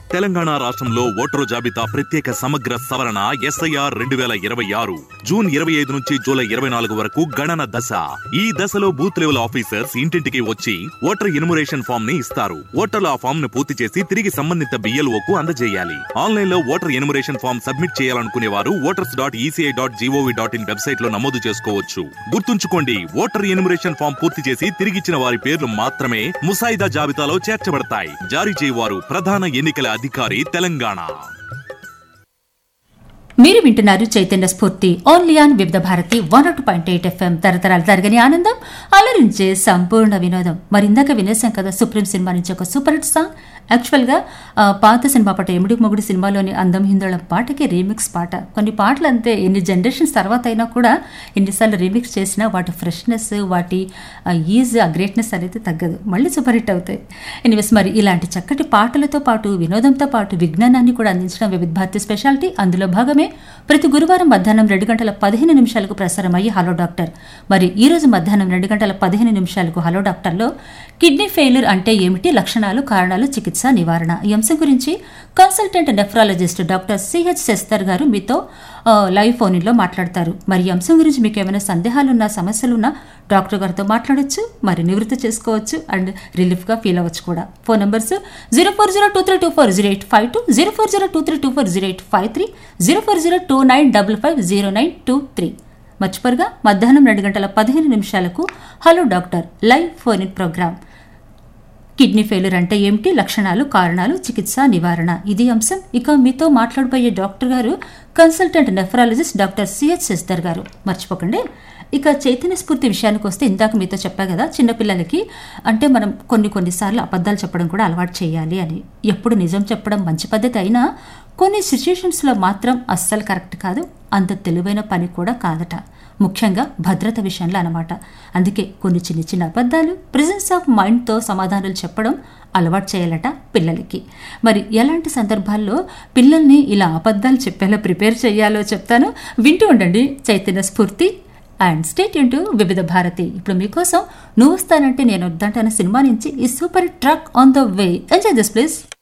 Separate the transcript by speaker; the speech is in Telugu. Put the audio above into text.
Speaker 1: తెలంగాణ రాష్ట్రంలో ఓటరు జాబితా ప్రత్యేక సమగ్ర సవరణ ఎస్ఐఆర్ రెండు వేల ఇరవై ఆరు జూన్ ఇరవై ఐదు నుంచి జూలై ఇరవై నాలుగు వరకు గణన దశ ఈ దశలో బూత్ లెవెల్ ఆఫీసర్స్ ఇంటింటికి వచ్చి ఓటర్ ఎన్యుమరేషన్ ఫామ్ ని ఇస్తారు ఓటర్లు ఆ ఫామ్ ను పూర్తి చేసి తిరిగి సంబంధిత BLO కు అందజేయాలి ఆన్లైన్ లో ఓటర్ ఎన్యుమరేషన్ ఫామ్ సబ్మిట్ చేయాలనుకునే వారు voters dot ECI dot GOV dot in website లో నమోదు చేసుకోవచ్చు గుర్తుంచుకోండి ఓటర్ ఎన్యుమరేషన్ ఫామ్ పూర్తి చేసి తిరిగిచ్చిన వారి పేర్లు మాత్రమే ముసాయిదా జాబితాలో చేర్చబడతాయి జారీ చేయవారు ప్రధాన ఎన్నికల అధికారి తెలంగాణ
Speaker 2: మీరు వింటున్నారు చైతన్య స్ఫూర్తి only on Vividh Bharati one ఒకటి పాయింట్ ఎయిట్ ఎఫ్ఎం తరతరాలు తరగని ఆనందం అలరించే సంపూర్ణ వినోదం మరి ఇందాక వినేసాం కదా సుప్రీం సినిమా నుంచి ఒక సూపర్ హిట్ సాంగ్ యాక్చువల్గా ఆ, పాత సినిమా పాట ఎముడి మొగుడు సినిమాలోని అందం హిందోళం పాటకి రీమిక్స్ పాట కొన్ని పాటలు అంతే ఎన్ని జనరేషన్స్ తర్వాత అయినా కూడా ఎన్నిసార్లు రీమిక్స్ చేసినా వాటి ఫ్రెష్నెస్ వాటి ఈజ్ ఆ గ్రేట్నెస్ అనేది తగ్గదు మళ్ళీ సూపర్ హిట్ అవుతాయి ఎనివేస్ మరి ఇలాంటి చక్కటి పాటలతో పాటు వినోదంతో పాటు విజ్ఞానాన్ని కూడా అందించడం వివిధ భారతి స్పెషాలిటీ అందులో భాగమే ప్రతి గురువారం మధ్యాహ్నం రెండు గంటల పదిహేను నిమిషాలకు ప్రసారం అయ్యి హలో డాక్టర్ మరి ఈ రోజు మధ్యాహ్నం రెండు గంటల పదిహేను నిమిషాలకు హలో డాక్టర్లో కిడ్నీ ఫెయిల్యూర్ అంటే ఏమిటి లక్షణాలు కారణాలు చికిత్స నివారణ ఈ అంశం గురించి కన్సల్టెంట్ నెఫ్రాలజిస్ట్ డాక్టర్ సిహెచ్ శెస్తర్ గారు మీతో ఆ, లైవ్ ఫోన్ లో మాట్లాడతారు మరి ఈ అంశం గురించి మీకు ఏమైనా సందేహాలున్నా సమస్యలున్నా డాక్టర్ గారితో మాట్లాడొచ్చు మరి నివృత్తి చేసుకోవచ్చు అండ్ రిలీఫ్ గా ఫీల్ అవ్వచ్చు కూడా phone numbers zero four zero two three two four zero eight five two zero four zero two three two four zero eight five three zero four zero two nine double five zero nine two three మర్చిపోరుగా మధ్యాహ్నం రెండు గంటల పదిహేను నిమిషాలకు hello doctor live phone in programme kidney failure అంటే ఏమిటి లక్షణాలు కారణాలు చికిత్స నివారణ ఇది అంశం ఇక మీతో మాట్లాడబోయే డాక్టర్ గారు consultant nephrologist doctor CH Sasidhar garu మర్చిపోకండి ఇక చైతన్య స్ఫూర్తి విషయానికి వస్తే ఇందాక మీతో చెప్పా కదా చిన్నపిల్లలకి అంటే మనం కొన్ని కొన్నిసార్లు అబద్ధాలు చెప్పడం కూడా అలవాటు చేయాలి అని ఎప్పుడు నిజం చెప్పడం మంచి పద్ధతి అయినా కొన్ని సిచ్యుయేషన్స్లో మాత్రం అస్సలు కరెక్ట్ కాదు అంత తెలివైన పని కూడా కాదట ముఖ్యంగా భద్రత విషయంలో అనమాట అందుకే కొన్ని చిన్న చిన్న అబద్ధాలు ప్రెజెన్స్ ఆఫ్ మైండ్తో సమాధానాలు చెప్పడం అలవాటు చేయాలట పిల్లలకి మరి ఎలాంటి సందర్భాల్లో పిల్లల్ని ఇలా అబద్ధాలు చెప్పేలా ప్రిపేర్ చేయాలో చెప్తాను వింటూ ఉండండి చైతన్య స్ఫూర్తి అండ్ స్టేట్ ఇంటూ వివిధ భారతి ఇప్పుడు మీకోసం నువ్వు వస్తానంటే నేను వద్దంటాన సినిమా నుంచి ఈ super truck on the way enjoy this please